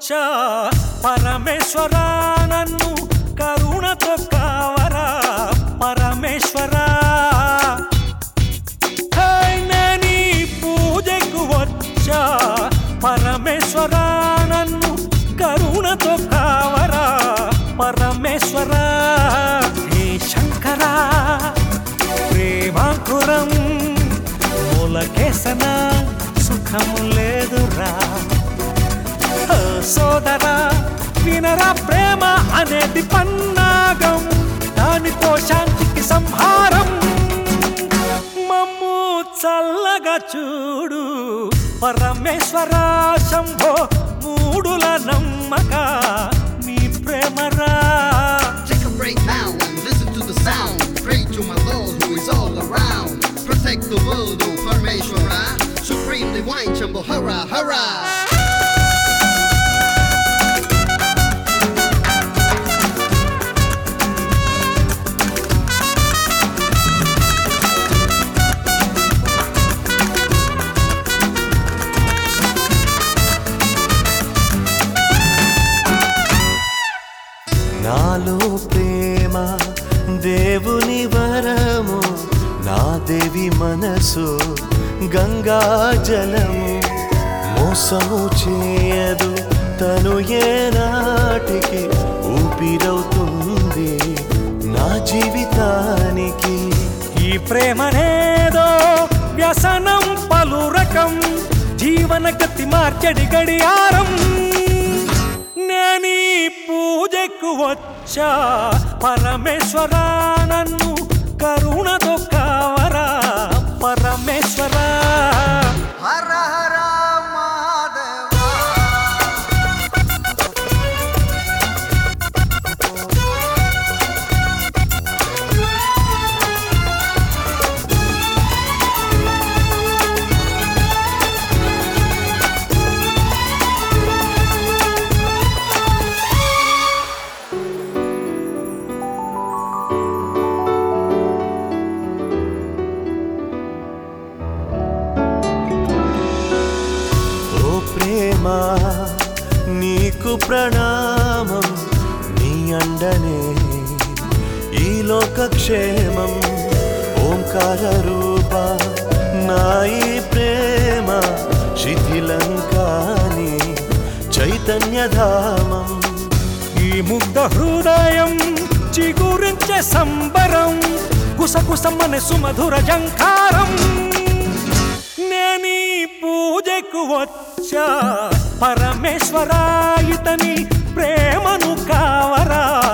వచ్చా పరమేశ్వర నన్ను కరుణతో కావరా పరమేశ్వరా హే, నేనీ పూజకు వచ్చా పరమేశ్వర నన్ను కరుణతో కావరా పరమేశ్వర హే శంకర ప్రేమాకురం మూలకేసన సుఖము లేదురా ఓ సోదరా వినరా ప్రేమ అనేది పన్నాగం దానితో శాంతికి సంహారం మమ్ము చల్లగా చూడు పరమేశ్వర శంభో మూడుల నమ్మక నీ ప్రేమరా Take a break now and listen to the sound. Pray to my Lord who is all around. Protect the world, O Parmeshwara. Supreme Divine Shambho Hara Hara. నాలో ప్రేమ దేవుని వరము నా దేవి మనసు గంగా జలము మోసము చేయదు తను ఏనాటికి ఊపిరవుతుంది నా జీవితానికి ఈ ప్రేమనేదో వ్యసనం పలు రకం జీవన గతి మార్చడి గడియారం నేనీ పూజకు వచ్చా పరమేశ్వర నన్ను కరుణతో కావరా పరమేశ్వర హర హర మాధవ ఓ ప్రేమ నీకు ప్రణామం నీ అండనే ఈ లోక క్షేమం ఓంకార రూప నా ఈ ప్రేమ శిథిలంకాని చైతన్యధామం ఈ ముగ్ధ హృదయం చిగురించే సంబరం కుసకుసమని సుమధుర జంకారం నేనీ పూజకు వచ్చా పరమేశ్వర ఇతని ప్రేమను కావరా